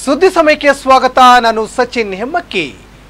ಸುದ್ದಿ ಸಮಯಕ್ಕೆ ಸ್ವಾಗತ ನಾನು ಸಚಿನ್ ಹೆಮ್ಮಕ್ಕಿ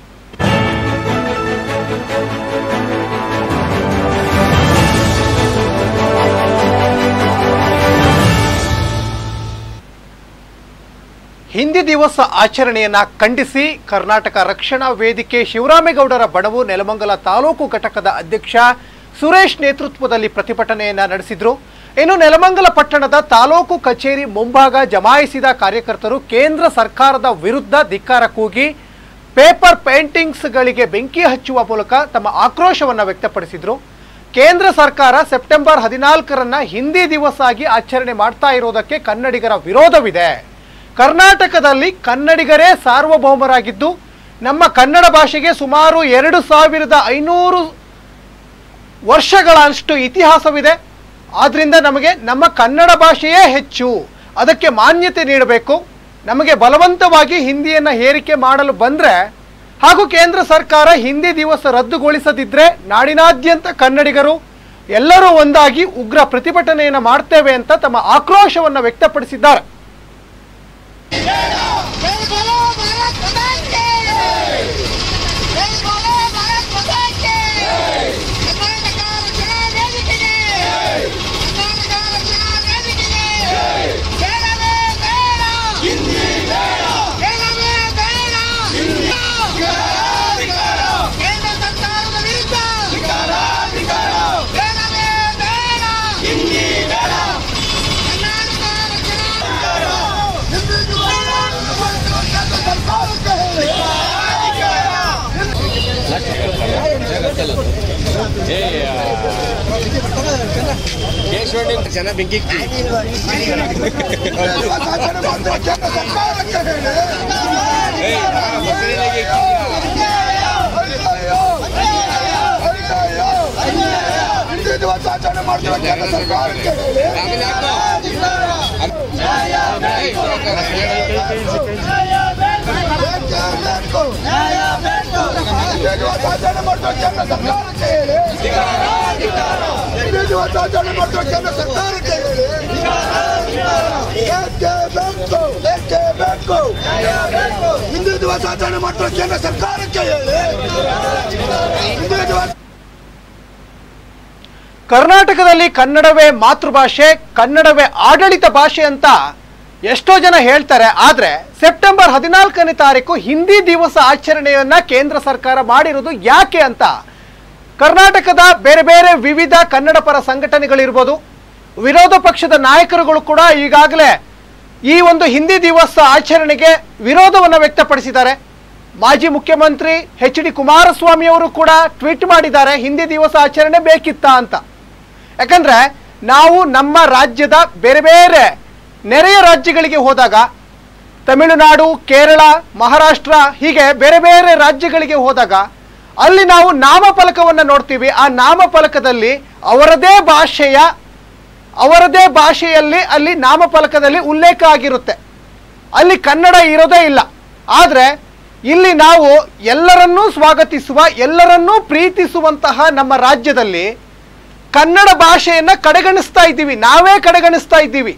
ಹಿಂದಿ ದಿವಸ ಆಚರಣೆಯನ್ನ ಖಂಡಿಸಿ ಕರ್ನಾಟಕ ರಕ್ಷಣಾ ವೇದಿಕೆ ಶಿವರಾಮೇಗೌಡರ ಬಡವು ನೆಲಮಂಗಲ ತಾಲೂಕು ಘಟಕದ ಅಧ್ಯಕ್ಷ ಸುರೇಶ್ ನೇತೃತ್ವದಲ್ಲಿ ಪ್ರತಿಭಟನೆಯನ್ನ ನಡೆಸಿದ್ರು ಇನ್ನು ನೆಲಮಂಗಲ ಪಟ್ಟಣದ ತಾಲೂಕು ಕಚೇರಿ ಮುಂಭಾಗ ಜಮಾಯಿಸಿದ ಕಾರ್ಯಕರ್ತರು ಕೇಂದ್ರ ಸರ್ಕಾರದ ವಿರುದ್ಧ ಧಿಕ್ಕಾರ ಕೂಗಿ ಪೇಪರ್ ಪೇಂಟಿಂಗ್ಸ್ಗಳಿಗೆ ಬೆಂಕಿ ಹಚ್ಚುವ ಮೂಲಕ ತಮ್ಮ ಆಕ್ರೋಶವನ್ನು ವ್ಯಕ್ತಪಡಿಸಿದ್ರು ಕೇಂದ್ರ ಸರ್ಕಾರ ಸೆಪ್ಟೆಂಬರ್ ಹದಿನಾಲ್ಕರನ್ನ ಹಿಂದಿ ದಿವಸ ಆಗಿ ಆಚರಣೆ ಮಾಡ್ತಾ ಇರೋದಕ್ಕೆ ಕನ್ನಡಿಗರ ವಿರೋಧವಿದೆ ಕರ್ನಾಟಕದಲ್ಲಿ ಕನ್ನಡಿಗರೇ ಸಾರ್ವಭೌಮರಾಗಿದ್ದು ನಮ್ಮ ಕನ್ನಡ ಭಾಷೆಗೆ ಸುಮಾರು ಎರಡು ಸಾವಿರದ ಐನೂರು ವರ್ಷಗಳಷ್ಟು ಇತಿಹಾಸವಿದೆ ಆದ್ರಿಂದ ನಮಗೆ ನಮ್ಮ ಕನ್ನಡ ಭಾಷೆಯೇ ಹೆಚ್ಚು ಅದಕ್ಕೆ ಮಾನ್ಯತೆ ನೀಡಬೇಕು ನಮಗೆ ಬಲವಂತವಾಗಿ ಹಿಂದಿಯನ್ನು ಹೇರಿಕೆ ಮಾಡಲು ಬಂದರೆ ಹಾಗೂ ಕೇಂದ್ರ ಸರ್ಕಾರ ಹಿಂದಿ ದಿವಸ ರದ್ದುಗೊಳಿಸದಿದ್ರೆ ನಾಡಿನಾದ್ಯಂತ ಕನ್ನಡಿಗರು ಎಲ್ಲರೂ ಒಂದಾಗಿ ಉಗ್ರ ಪ್ರತಿಭಟನೆಯನ್ನು ಮಾಡ್ತೇವೆ ಅಂತ ತಮ್ಮ ಆಕ್ರೋಶವನ್ನು ವ್ಯಕ್ತಪಡಿಸಿದ್ದಾರೆ जय बोलो भारत माता की जय बोलो भारत माता की ಕರ್ನಾಟಕ ರಕ್ಷಣಾ ವೇದಿಕೆಗೆ ಕರ್ನಾಟಕ ರಕ್ಷಣಾ ವೇದಿಕೆಗೆ ಬೇಡವೇ ಬೇಡ ಹಿಂದಿ ಬೇಡ ಬೇಡವೇ ಬೇಡ ಹಿಂದಿ ಕೇಂದ್ರ ಸರ್ಕಾರದ ವಿರುದ್ಧ ಬೇಡವೇ ಬೇಡ ಹಿಂದಿ ಬೇಡ ಕರ್ನಾಟಕ ರಕ್ಷಣಾ ಜನ ಬೆಂಕಿ ಆಚರಣೆ ಮಾಡ್ತೀವಿ ಕೇಂದ್ರ ಸರ್ಕಾರಕ್ಕೆ ಆಚರಣೆ ಮಾಡ್ತೀವಿ ಕೇಂದ್ರ ಸರ್ಕಾರಕ್ಕೆ ಹೇಳಿ ಹಿಂದಿ ದಿವಸ ಆಚರಣೆ ಮಾಡ್ತೀವಿ ಕೇಂದ್ರ ಸರ್ಕಾರಕ್ಕೆ ಹೇಳಿ ಏಕೆ ಬೇಕು ಏಕೆ ಬೇಕು ಹಿಂದಿ ದಿವಸ ಆಚರಣೆ ಮಾಡ್ತೀವಿ ಕೇಂದ್ರ ಸರ್ಕಾರಕ್ಕೆ ಹೇಳಿ ಹಿಂದಿ ದಿವಸ ಕರ್ನಾಟಕದಲ್ಲಿ ಕನ್ನಡವೇ ಮಾತೃಭಾಷೆ ಕನ್ನಡವೇ ಆಡಳಿತ ಭಾಷೆ ಅಂತ ಎಷ್ಟೋ ಜನ ಹೇಳ್ತಾರೆ ಆದರೆ ಸೆಪ್ಟೆಂಬರ್ ಹದಿನಾಲ್ಕನೇ ತಾರೀಕು ಹಿಂದಿ ದಿವಸ ಆಚರಣೆಯನ್ನ ಕೇಂದ್ರ ಸರ್ಕಾರ ಮಾಡಿರೋದು ಯಾಕೆ ಅಂತ ಕರ್ನಾಟಕದ ಬೇರೆ ಬೇರೆ ವಿವಿಧ ಕನ್ನಡ ಪರ ಸಂಘಟನೆಗಳಿರ್ಬೋದು ವಿರೋಧ ಪಕ್ಷದ ನಾಯಕರುಗಳು ಕೂಡ ಈಗಾಗಲೇ ಈ ಒಂದು ಹಿಂದಿ ದಿವಸ ಆಚರಣೆಗೆ ವಿರೋಧವನ್ನು ವ್ಯಕ್ತಪಡಿಸಿದ್ದಾರೆ ಮಾಜಿ ಮುಖ್ಯಮಂತ್ರಿ ಎಚ್ ಡಿ ಕುಮಾರಸ್ವಾಮಿ ಅವರು ಕೂಡ ಟ್ವೀಟ್ ಮಾಡಿದ್ದಾರೆ ಹಿಂದಿ ದಿವಸ ಆಚರಣೆ ಬೇಕಿತ್ತಾ ಅಂತ ಯಾಕಂದ್ರೆ ನಾವು ನಮ್ಮ ರಾಜ್ಯದ ಬೇರೆ ಬೇರೆ ನೆರೆಯ ರಾಜ್ಯಗಳಿಗೆ ಹೋದಾಗ ತಮಿಳುನಾಡು ಕೇರಳ ಮಹಾರಾಷ್ಟ್ರ ಹೀಗೆ ಬೇರೆ ಬೇರೆ ರಾಜ್ಯಗಳಿಗೆ ಹೋದಾಗ ಅಲ್ಲಿ ನಾವು ನಾಮಫಲಕವನ್ನು ನೋಡ್ತೀವಿ ಆ ನಾಮಫಲಕದಲ್ಲಿ ಅವರದೇ ಭಾಷೆಯ ಅವರದೇ ಭಾಷೆಯಲ್ಲಿ ಅಲ್ಲಿ ನಾಮಫಲಕದಲ್ಲಿ ಉಲ್ಲೇಖ ಆಗಿರುತ್ತೆ ಅಲ್ಲಿ ಕನ್ನಡ ಇರೋದೇ ಇಲ್ಲ ಆದರೆ ಇಲ್ಲಿ ನಾವು ಎಲ್ಲರನ್ನೂ ಸ್ವಾಗತಿಸುವ ಎಲ್ಲರನ್ನೂ ಪ್ರೀತಿಸುವಂತಹ ನಮ್ಮ ರಾಜ್ಯದಲ್ಲಿ ಕನ್ನಡ ಭಾಷೆಯನ್ನ ಕಡೆಗಣಿಸ್ತಾ ಇದ್ದೀವಿ ನಾವೇ ಕಡೆಗಣಿಸ್ತಾ ಇದ್ದೀವಿ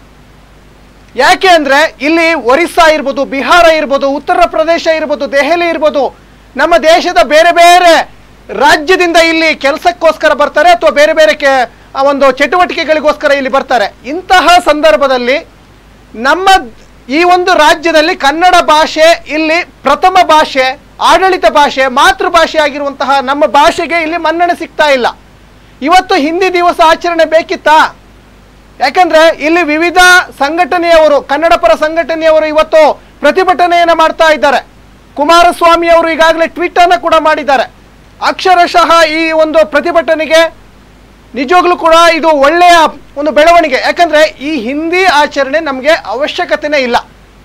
ಯಾಕೆ ಅಂದ್ರೆ ಇಲ್ಲಿ ಒರಿಸ್ಸಾ ಇರ್ಬೋದು ಬಿಹಾರ ಇರ್ಬೋದು ಉತ್ತರ ಪ್ರದೇಶ ಇರ್ಬೋದು ದೆಹಲಿ ಇರ್ಬೋದು ನಮ್ಮ ದೇಶದ ಬೇರೆ ಬೇರೆ ರಾಜ್ಯದಿಂದ ಇಲ್ಲಿ ಕೆಲಸಕ್ಕೋಸ್ಕರ ಬರ್ತಾರೆ ಅಥವಾ ಬೇರೆ ಬೇರೆ ಕೆ ಆ ಒಂದು ಚಟುವಟಿಕೆಗಳಿಗೋಸ್ಕರ ಇಲ್ಲಿ ಬರ್ತಾರೆ ಇಂತಹ ಸಂದರ್ಭದಲ್ಲಿ ನಮ್ಮ ಈ ಒಂದು ರಾಜ್ಯದಲ್ಲಿ ಕನ್ನಡ ಭಾಷೆ ಇಲ್ಲಿ ಪ್ರಥಮ ಭಾಷೆ ಆಡಳಿತ ಭಾಷೆ ಮಾತೃಭಾಷೆ ಆಗಿರುವಂತಹ ನಮ್ಮ ಭಾಷೆಗೆ ಇಲ್ಲಿ ಮನ್ನಣೆ ಸಿಗ್ತಾ ಇಲ್ಲ ಇವತ್ತು ಹಿಂದಿ ದಿವಸ ಆಚರಣೆ ಬೇಕಿತ್ತಾ ಯಾಕಂದ್ರೆ ಇಲ್ಲಿ ವಿವಿಧ ಸಂಘಟನೆಯವರು ಕನ್ನಡ ಪರ ಸಂಘಟನೆಯವರು ಇವತ್ತು ಪ್ರತಿಭಟನೆಯನ್ನು ಮಾಡ್ತಾ ಇದ್ದಾರೆ ಕುಮಾರಸ್ವಾಮಿ ಅವರು ಈಗಾಗಲೇ ಟ್ವೀಟ್ ಅನ್ನು ಕೂಡ ಮಾಡಿದ್ದಾರೆ ಅಕ್ಷರಶಃ ಈ ಒಂದು ಪ್ರತಿಭಟನೆಗೆ ನಿಜವಾಗ್ಲೂ ಕೂಡ ಇದು ಒಳ್ಳೆಯ ಒಂದು ಬೆಳವಣಿಗೆ ಯಾಕಂದ್ರೆ ಈ ಹಿಂದಿ ಆಚರಣೆ ನಮಗೆ ಅವಶ್ಯಕತೆನೇ ಇಲ್ಲ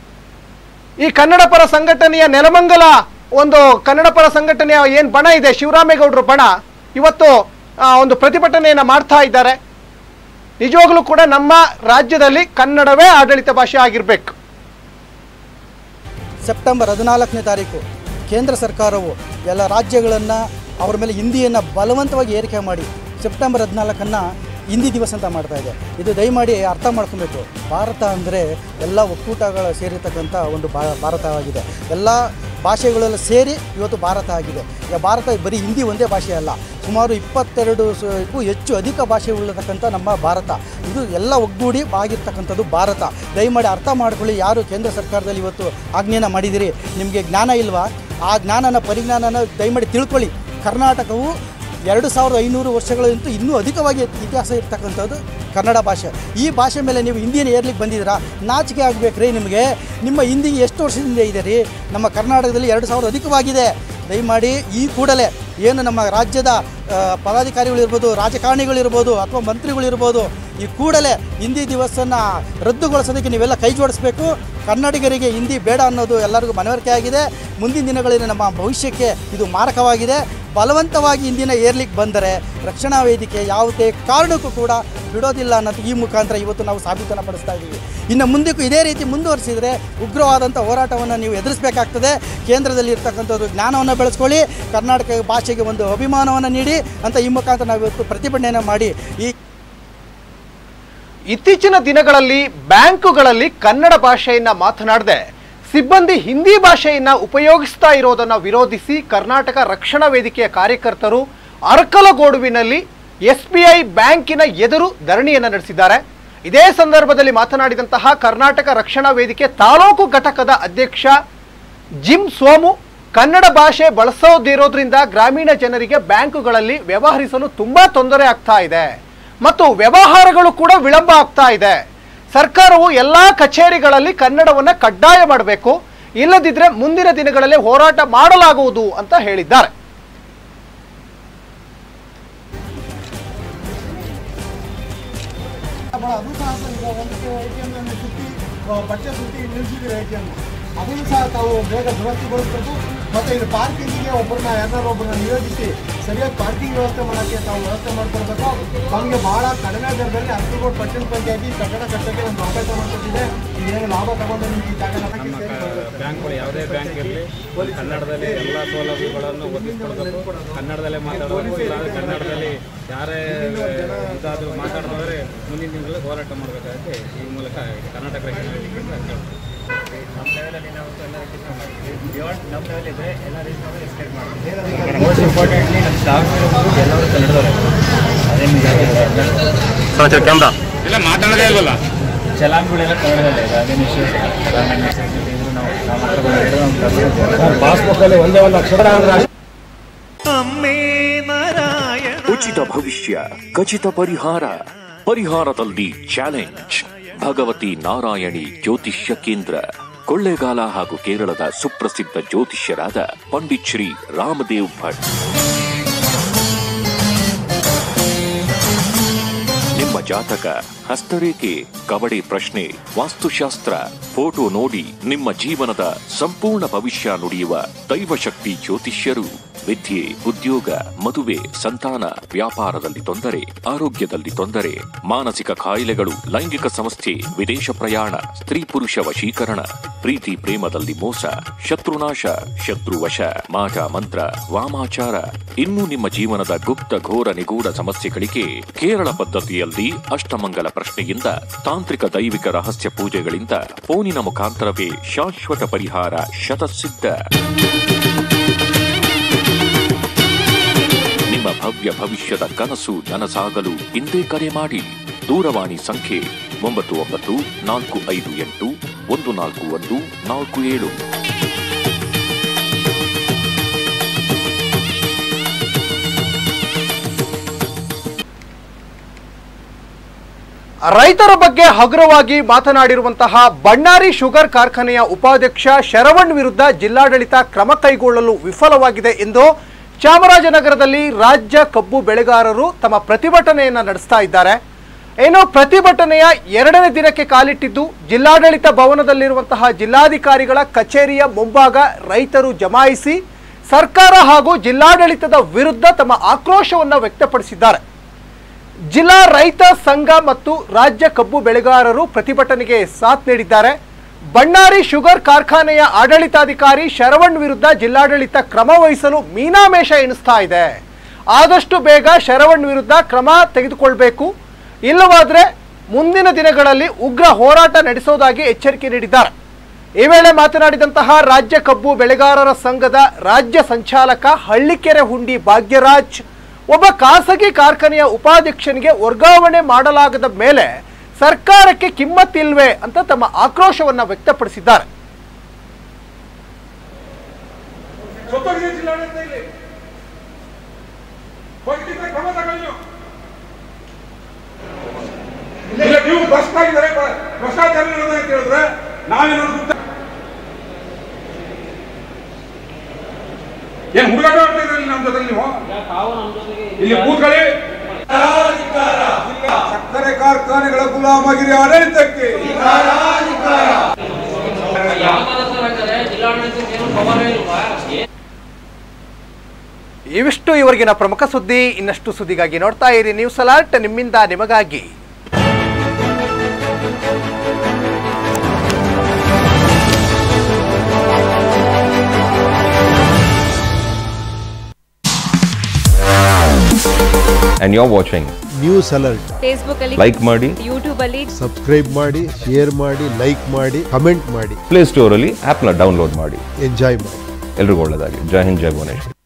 ಈ ಕನ್ನಡ ಪರ ಸಂಘಟನೆಯ ನೆಲಮಂಗಲ ಒಂದು ಕನ್ನಡ ಪರ ಸಂಘಟನೆಯ ಏನು ಬಣ ಇದೆ ಶಿವರಾಮೇಗೌಡರು ಬಣ ಇವತ್ತು ಆ, ಒಂದು ಪ್ರತಿಭಟನೆಯನ್ನು ಮಾಡ್ತಾ ಇದ್ದಾರೆ ನಿಜವಾಗ್ಲೂ ಕೂಡ ನಮ್ಮ ರಾಜ್ಯದಲ್ಲಿ ಕನ್ನಡವೇ ಆಡಳಿತ ಭಾಷೆ ಆಗಿರ್ಬೇಕು ಸೆಪ್ಟೆಂಬರ್ ಹದಿನಾಲ್ಕನೇ ತಾರೀಕು ಕೇಂದ್ರ ಸರ್ಕಾರವು ಎಲ್ಲ ರಾಜ್ಯಗಳನ್ನು ಅವರ ಮೇಲೆ ಹಿಂದಿಯನ್ನು ಬಲವಂತವಾಗಿ ಏರಿಕೆ ಮಾಡಿ ಸೆಪ್ಟೆಂಬರ್ ಹದಿನಾಲ್ಕನ್ನು ಹಿಂದಿ ದಿವಸ ಅಂತ ಮಾಡ್ತಾ ಇದೆ ಇದು ದಯಮಾಡಿ ಅರ್ಥ ಮಾಡ್ಕೊಬೇಕು ಭಾರತ ಅಂದರೆ ಎಲ್ಲ ಒಕ್ಕೂಟಗಳ ಸೇರಿರ್ತಕ್ಕಂಥ ಒಂದು ಭಾ ಭಾರತವಾಗಿದೆ ಎಲ್ಲ ಭಾಷೆಗಳೆಲ್ಲ ಸೇರಿ ಇವತ್ತು ಭಾರತ ಆಗಿದೆ ಈಗ ಭಾರತ ಬರೀ ಹಿಂದಿ ಒಂದೇ ಭಾಷೆ ಅಲ್ಲ ಸುಮಾರು ಇಪ್ಪತ್ತೆರಡು ಕ್ಕೂ ಹೆಚ್ಚು ಅಧಿಕ ಭಾಷೆ ಉಳ್ಳತಕ್ಕಂಥ ನಮ್ಮ ಭಾರತ ಇದು ಎಲ್ಲ ಒಗ್ಗೂಡಿ ಆಗಿರ್ತಕ್ಕಂಥದ್ದು ಭಾರತ ದಯಮಾಡಿ ಅರ್ಥ ಮಾಡ್ಕೊಳ್ಳಿ ಯಾರು ಕೇಂದ್ರ ಸರ್ಕಾರದಲ್ಲಿ ಇವತ್ತು ಆಜ್ಞೆನ ಮಾಡಿದಿರಿ ನಿಮಗೆ ಜ್ಞಾನ ಇಲ್ವಾ ಆ ಜ್ಞಾನನ ಪರಿಜ್ಞಾನನ ದಯಮಾಡಿ ತಿಳ್ಕೊಳ್ಳಿ ಕರ್ನಾಟಕವು ಎರಡು ಸಾವಿರದ ಐನೂರು ವರ್ಷಗಳಿಂತೂ ಇನ್ನೂ ಅಧಿಕವಾಗಿ ಇತಿಹಾಸ ಇರ್ತಕ್ಕಂಥದ್ದು ಕನ್ನಡ ಭಾಷೆ ಈ ಭಾಷೆ ಮೇಲೆ ನೀವು ಹಿಂದಿನ ಏರ್ಲಿಕ್ಕೆ ಬಂದಿದ್ದೀರಾ ನಾಚಿಕೆ ಆಗಬೇಕ್ರಿ ನಿಮಗೆ ನಿಮ್ಮ ಹಿಂದಿ ಎಷ್ಟು ವರ್ಷದಿಂದ ಇದೆ ರೀ ನಮ್ಮ ಕರ್ನಾಟಕದಲ್ಲಿ ಎರಡು ಸಾವಿರ ಅಧಿಕವಾಗಿದೆ ದಯಮಾಡಿ ಈ ಕೂಡಲೇ ಏನು ನಮ್ಮ ರಾಜ್ಯದ ಆ, ಪದಾಧಿಕಾರಿಗಳಿರ್ಬೋದು ರಾಜಕಾರಣಿಗಳಿರ್ಬೋದು ಅಥವಾ ಮಂತ್ರಿಗಳಿರ್ಬೋದು ಈ ಕೂಡಲೇ ಹಿಂದಿ ದಿವಸನ ರದ್ದುಗೊಳಿಸೋದಕ್ಕೆ ನೀವೆಲ್ಲ ಕೈ ಜೋಡಿಸ್ಬೇಕು ಕನ್ನಡಿಗರಿಗೆ ಹಿಂದಿ ಬೇಡ ಅನ್ನೋದು ಎಲ್ಲರಿಗೂ ಮನವರಿಕೆ ಆಗಿದೆ ಮುಂದಿನ ದಿನಗಳಲ್ಲಿ ನಮ್ಮ ಭವಿಷ್ಯಕ್ಕೆ ಇದು ಮಾರಕವಾಗಿದೆ ಬಲವಂತವಾಗಿ ಇಂದಿನ ಏರ್ಲಿಕ್ಕೆ ಬಂದರೆ ರಕ್ಷಣಾ ವೇದಿಕೆ ಯಾವುದೇ ಕಾರಣಕ್ಕೂ ಕೂಡ ಬಿಡೋದಿಲ್ಲ ಅನ್ನೋದು ಈ ಮುಖಾಂತರ ಇವತ್ತು ನಾವು ಸಾಬೀತನ್ನು ಪಡಿಸ್ತಾ ಇದ್ದೀವಿ ಇನ್ನು ಮುಂದಕ್ಕೂ ಇದೇ ರೀತಿ ಮುಂದುವರಿಸಿದರೆ ಉಗ್ರವಾದಂಥ ಹೋರಾಟವನ್ನು ನೀವು ಎದುರಿಸಬೇಕಾಗ್ತದೆ ಕೇಂದ್ರದಲ್ಲಿ ಇರ್ತಕ್ಕಂಥದ್ದು ಜ್ಞಾನವನ್ನು ಬೆಳೆಸ್ಕೊಳ್ಳಿ ಕರ್ನಾಟಕ ಭಾಷೆಗೆ ಒಂದು ಅಭಿಮಾನವನ್ನು ನೀಡಿ ಅಂತ ಈ ಮುಖಾಂತರ ನಾವು ಇವತ್ತು ಪ್ರತಿಭಟನೆಯನ್ನು ಮಾಡಿ ಈ ಇತ್ತೀಚಿನ ದಿನಗಳಲ್ಲಿ ಬ್ಯಾಂಕುಗಳಲ್ಲಿ ಕನ್ನಡ ಭಾಷೆಯನ್ನ ಮಾತನಾಡದೆ ಸಿಬ್ಬಂದಿ ಹಿಂದಿ ಭಾಷೆಯನ್ನ ಉಪಯೋಗಿಸ್ತಾ ಇರೋದನ್ನ ವಿರೋಧಿಸಿ ಕರ್ನಾಟಕ ರಕ್ಷಣಾ ವೇದಿಕೆಯ ಕಾರ್ಯಕರ್ತರು ಅರ್ಕಲಗೋಡುವಿನಲ್ಲಿ ಎಸ್ಬಿಐ ಬ್ಯಾಂಕಿನ ಎದುರು ಧರಣಿಯನ್ನ ನಡೆಸಿದ್ದಾರೆ ಇದೇ ಸಂದರ್ಭದಲ್ಲಿ ಮಾತನಾಡಿದಂತಹ ಕರ್ನಾಟಕ ರಕ್ಷಣಾ ವೇದಿಕೆ ತಾಲೂಕು ಘಟಕದ ಅಧ್ಯಕ್ಷ ಜಿಮ್ ಸೋಮು ಕನ್ನಡ ಭಾಷೆ ಬಳಸೋದಿರೋದ್ರಿಂದ ಗ್ರಾಮೀಣ ಜನರಿಗೆ ಬ್ಯಾಂಕುಗಳಲ್ಲಿ ವ್ಯವಹರಿಸಲು ತುಂಬಾ ತೊಂದರೆ ಆಗ್ತಾ ಇದೆ ಮತ್ತು ವ್ಯವಹಾರಗಳು ಕೂಡ ವಿಳಂಬ ಆಗ್ತಾ ಇದೆ ಸರ್ಕಾರವು ಎಲ್ಲಾ ಕಚೇರಿಗಳಲ್ಲಿ ಕನ್ನಡವನ್ನ ಕಡ್ಡಾಯ ಮಾಡಬೇಕು ಇಲ್ಲದಿದ್ರೆ ಮುಂದಿನ ದಿನಗಳಲ್ಲಿ ಹೋರಾಟ ಮಾಡಲಾಗುವುದು ಅಂತ ಹೇಳಿದ್ದಾರೆ ಅದು ಸಹ ಈಗ ಒಂದು ಎ ಟಿ ಎಮ್ ಸುತ್ತಿ ಆ, ಬಟ್ಟೆ ಸುತ್ತಿ ನಿಲ್ಲಿಸಿದ್ರೆ ಎ ಟಿ ಎಮ್ ಅದನ್ನು ಸಹ ತಾವು ಬೇಗ ದುರಸ್ತಿಗೊಳಿಸಬೇಕು ಮತ್ತು ಇದು ಪಾರ್ಕಿಂಗಿಗೆ ಒಬ್ಬರನ್ನ ಯಾರನ್ನಾರು ಒಬ್ಬರನ್ನ ನಿಯೋಜಿಸಿ ಸರಿಯಾಗಿ ಪಾರ್ಕಿಂಗ್ ವ್ಯವಸ್ಥೆ ಮಾಡೋಕ್ಕೆ ತಾವು ವ್ಯವಸ್ಥೆ ಮಾಡ್ಕೊಳ್ಬೇಕು ತಮಗೆ ಭಾಳ ಕಡಿಮೆ ದರದಲ್ಲಿ ಅರ್ಕಲ್ಗೋಡ್ ಪಟ್ಟಣ ಪಂಚಾಯತಿ ಕಟ್ಟಡ ಕಟ್ಟಕ್ಕೆ ನಮ್ಗೆ ಅವಕಾಶ ಮಾಡಿಕೊಟ್ಟಿದೆ ಇದೇನು ಲಾಭ ತಗೊಂಡು ನಿಮ್ಗೆ ಈ ಜಾಗ ನಮ್ಮ ಕ- ಬ್ಯಾಂಕ್ಗಳು ಯಾವುದೇ ಬ್ಯಾಂಕ್ ಇರಲಿ ಕನ್ನಡದಲ್ಲಿ ಎಲ್ಲ ಸೌಲಭ್ಯಗಳನ್ನು ಒದಗಿಸ್ಕೊಡ್ಬೇಕು ಕನ್ನಡದಲ್ಲೇ ಮಾತಾಡಬೇಕು ಇಲ್ಲಾಂದ್ರೆ ಕನ್ನಡದಲ್ಲಿ ಯಾರೇ ಇದಾದರೂ ಮಾತಾಡಿದ್ರೆ ಮುಂದಿನ ದಿನಗಳಲ್ಲಿ ಹೋರಾಟ ಮಾಡಬೇಕಾಗುತ್ತೆ ಈ ಮೂಲಕ ಕರ್ನಾಟಕ ರಕ್ಷಣಾ ವೇದಿಕೆಯಿಂದ ಕೇಳ್ತೀವಿ. ಮೋಸ್ಟ್ ಇಂಪಾರ್ಟೆಂಟ್ಲಿ ನಮ್ಮ ಸ್ಟಾಫ್ ಎಲ್ಲರೂ ಕನ್ನಡದವರೇ ಅದೇನು ಇಲ್ಲ ಮಾತಾಡೋದೇ ಇಲ್ವಲ್ಲ ಚಲಾನ್ಗಳೆಲ್ಲ ಕನ್ನಡದಲ್ಲೇ ಇದೆ ಅದೇನು ಇಶ್ಯೂ ಗೌರ್ಮೆಂಟ್ ಇದ್ರು ನಾವು ನಾವು ಹತ್ರ ಬಂದಿದ್ರು ನಮ್ಮ ಪಾಸ್ಬುಕ್ಕಲ್ಲಿ ಒಂದೇ ಒಂದು ಅಕ್ಷರ ಉಚಿತ ಭವಿಷ್ಯ ಖಚಿತ ಪರಿಹಾರ ಪರಿಹಾರದಲ್ಲಿ ಚಾಲೆಂಜ್ ಭಗವತಿ ನಾರಾಯಣಿ ಜ್ಯೋತಿಷ್ಯ ಕೇಂದ್ರ ಕೊಳ್ಳೇಗಾಲ ಹಾಗೂ ಕೇರಳದ ಸುಪ್ರಸಿದ್ಧ ಜ್ಯೋತಿಷ್ಯರಾದ ಪಂಡಿತ್ ಶ್ರೀ ರಾಮದೇವ್ ಭಟ್ ನಿಮ್ಮ ಜಾತಕ ಹಸ್ತರೇಖೆ ಕಬಡಿ ಪ್ರಶ್ನೆ ವಾಸ್ತುಶಾಸ್ತ್ರ ಫೋಟೋ ನೋಡಿ ನಿಮ್ಮ ಜೀವನದ ಸಂಪೂರ್ಣ ಭವಿಷ್ಯ ನುಡಿಯುವ ದೈವಶಕ್ತಿ ಜ್ಯೋತಿಷ್ಯರು ವಿದ್ಯೆ ಉದ್ಯೋಗ ಮದುವೆ ಸಂತಾನ ವ್ಯಾಪಾರದಲ್ಲಿ ತೊಂದರೆ ಆರೋಗ್ಯದಲ್ಲಿ ತೊಂದರೆ ಮಾನಸಿಕ ಕಾಯಿಲೆಗಳು ಲೈಂಗಿಕ ಸಮಸ್ಯೆ ವಿದೇಶ ಪ್ರಯಾಣ ಸ್ತ್ರೀ ಪುರುಷ ವಶೀಕರಣ ಪ್ರೀತಿ ಪ್ರೇಮದಲ್ಲಿ ಮೋಸ ಶತ್ರುನಾಶ ಶತ್ರುವಶ ಮಾಟ ಮಂತ್ರ ವಾಮಾಚಾರ ಇನ್ನು ನಿಮ್ಮ ಜೀವನದ ಗುಪ್ತ ಘೋರ ನಿಗೂಢ ಸಮಸ್ಯೆಗಳಿಗೆ ಕೇರಳ ಪದ್ಧತಿಯಲ್ಲಿ ಅಷ್ಟಮಂಗಲ ಪ್ರಶ್ನೆಯಿಂದ ತಾಂತ್ರಿಕ ದೈವಿಕ ರಹಸ್ಯ ಪೂಜೆಗಳಿಂದ ಫೋನಿನ ಮುಖಾಂತರವೇ ಶಾಶ್ವತ ಪರಿಹಾರ ಶತಸಿದ್ಧ ನಿಮ್ಮ ಭವ್ಯ ಭವಿಷ್ಯದ ಕನಸು ನನಸಾಗಲು ಇಂದೇ ಕರೆ ಮಾಡಿ ದೂರವಾಣಿ ಸಂಖ್ಯೆ ಒಂಬತ್ತು ಒಂಬತ್ತು ನಾಲ್ಕು ಐದು ಎಂಟು ಒಂದು ನಾಲ್ಕು ಒಂದು ನಾಲ್ಕು ಏಳು ರೈತರ ಬಗ್ಗೆ ಹಗುರವಾಗಿ ಮಾತನಾಡಿರುವಂತಹ ಬಣ್ಣಾರಿ ಶುಗರ್ ಕಾರ್ಖಾನೆಯ ಉಪಾಧ್ಯಕ್ಷ ಶರವಣ್ ವಿರುದ್ಧ ಜಿಲ್ಲಾಡಳಿತ ಕ್ರಮ ಕೈಗೊಳ್ಳಲು ವಿಫಲವಾಗಿದೆ ಎಂದು ಚಾಮರಾಜನಗರದಲ್ಲಿ ರಾಜ್ಯ ಕಬ್ಬು ಬೆಳೆಗಾರರು ತಮ್ಮ ಪ್ರತಿಭಟನೆಯನ್ನ ನಡೆಸ್ತಾ ಇದ್ದಾರೆ ಏನು ಪ್ರತಿಭಟನೆಯ ಎರಡನೇ ದಿನಕ್ಕೆ ಕಾಲಿಟ್ಟಿದ್ದು ಜಿಲ್ಲಾಡಳಿತ ಭವನದಲ್ಲಿರುವಂತಹ ಜಿಲ್ಲಾಧಿಕಾರಿಗಳ ಕಚೇರಿಯ ಮುಂಭಾಗ ರೈತರು ಜಮಾಯಿಸಿ ಸರ್ಕಾರ ಹಾಗೂ ಜಿಲ್ಲಾಡಳಿತದ ವಿರುದ್ಧ ತಮ್ಮ ಆಕ್ರೋಶವನ್ನು ವ್ಯಕ್ತಪಡಿಸಿದ್ದಾರೆ ಜಿಲ್ಲಾ ರೈತ ಸಂಘ ಮತ್ತು ರಾಜ್ಯ ಕಬ್ಬು ಬೆಳೆಗಾರರು ಪ್ರತಿಭಟನೆಗೆ ಸಾಥ್ ನೀಡಿದ್ದಾರೆ ಬಣ್ಣಾರಿ ಶುಗರ್ ಕಾರ್ಖಾನೆಯ ಆಡಳಿತಾಧಿಕಾರಿ ಶರವಣ್ ವಿರುದ್ಧ ಜಿಲ್ಲಾಡಳಿತ ಕ್ರಮ ವಹಿಸಲು ಮೀನಾಮೇಷ ಎಣಿಸ್ತಾ ಇದೆ ಆದಷ್ಟು ಬೇಗ ಶರವಣ್ ವಿರುದ್ಧ ಕ್ರಮ ತೆಗೆದುಕೊಳ್ಬೇಕು ಇಲ್ಲವಾದ್ರೆ ಮುಂದಿನ ದಿನಗಳಲ್ಲಿ ಉಗ್ರ ಹೋರಾಟ ನಡೆಸೋದಾಗಿ ಎಚ್ಚರಿಕೆ ನೀಡಿದ್ದಾರೆ ಈ ವೇಳೆ ಮಾತನಾಡಿದಂತಹ ರಾಜ್ಯ ಕಬ್ಬು ಬೆಳೆಗಾರರ ಸಂಘದ ರಾಜ್ಯ ಸಂಚಾಲಕ ಹಳ್ಳಿಕೆರೆ ಹುಂಡಿ ಭಾಗ್ಯರಾಜ್ ಒಬ್ಬ ಖಾಸಗಿ ಕಾರ್ಖಾನೆಯ ಉಪಾಧ್ಯಕ್ಷನಿಗೆ ವರ್ಗಾವಣೆ ಮಾಡಲಾಗದ ಮೇಲೆ ಸರ್ಕಾರಕ್ಕೆ ಕಿಮ್ಮತ್ತಿಲ್ವೇ ಅಂತ ತಮ್ಮ ಆಕ್ರೋಶವನ್ನ ವ್ಯಕ್ತಪಡಿಸಿದ್ದಾರೆ ಸೊತ್ತೋಗಿದೆ ಜಿಲ್ಲಾಡಳಿತ ಇಲ್ಲಿ ಹೋಗಿದ್ದ ಕ್ರಮ ತಗೊಳ್ಳಿ ನೀವು. ಇಲ್ಲ ನೀವು ಭ್ರಷ್ಟ ಆಗಿದ್ದಾರೆ ಬ- ಭ್ರಷ್ಟಾಚಾರ ನಡೆದಿದೆ ಅಂತ ಹೇಳಿದ್ರೆ ನಾವೇನಾದ್ರು ಗುಪ್ತ ಏನ್ ಹುಡುಗಾಟ ಆಡ್ತಾ ಇದ್ರಲ್ಲಿ ನಮ್ಮ ಜೊತೆ ನೀವು ಇಲ್ಲಿ ಕೂತ್ಕೊಳ್ಳಿ ಸಕ್ಕರೆ ಕಾರ್ಖಾನೆಗಳ ಗುಲಾಮಗಿರಿ ಆಡಳಿತಕ್ಕೆ ಇವಿಷ್ಟು ಇವರಿಗಿನ ಪ್ರಮುಖ ಸುದ್ದಿ ಇನ್ನಷ್ಟು ಸುದ್ದಿಗಾಗಿ ನೋಡ್ತಾ ಇರಿ ನ್ಯೂಸ್ ಅಲರ್ಟ್ ನಿಮ್ಮಿಂದ ನಿಮಗಾಗಿ and you're watching. News alert Facebook ಅಲ್ಲಿ Like ಮಾಡಿ ಯೂಟ್ಯೂಬ್ ಅಲ್ಲಿ ಸಬ್ಸ್ಕ್ರೈಬ್ ಮಾಡಿ ಶೇರ್ ಮಾಡಿ ಲೈಕ್ ಮಾಡಿ ಕಮೆಂಟ್ ಮಾಡಿ ಪ್ಲೇ ಸ್ಟೋರಲ್ಲಿ ಆ್ಯಪ್ನ ಡೌನ್ಲೋಡ್ ಮಾಡಿ ಎಂಜಾಯ್ ಮಾಡಿ ಎಲ್ರಿಗೂ ಒಳ್ಳೆಯದಾಗಲಿ ಜೈ ಹಿಂದ್ ಜೈ ಭುವನೇಶ್ವರಿ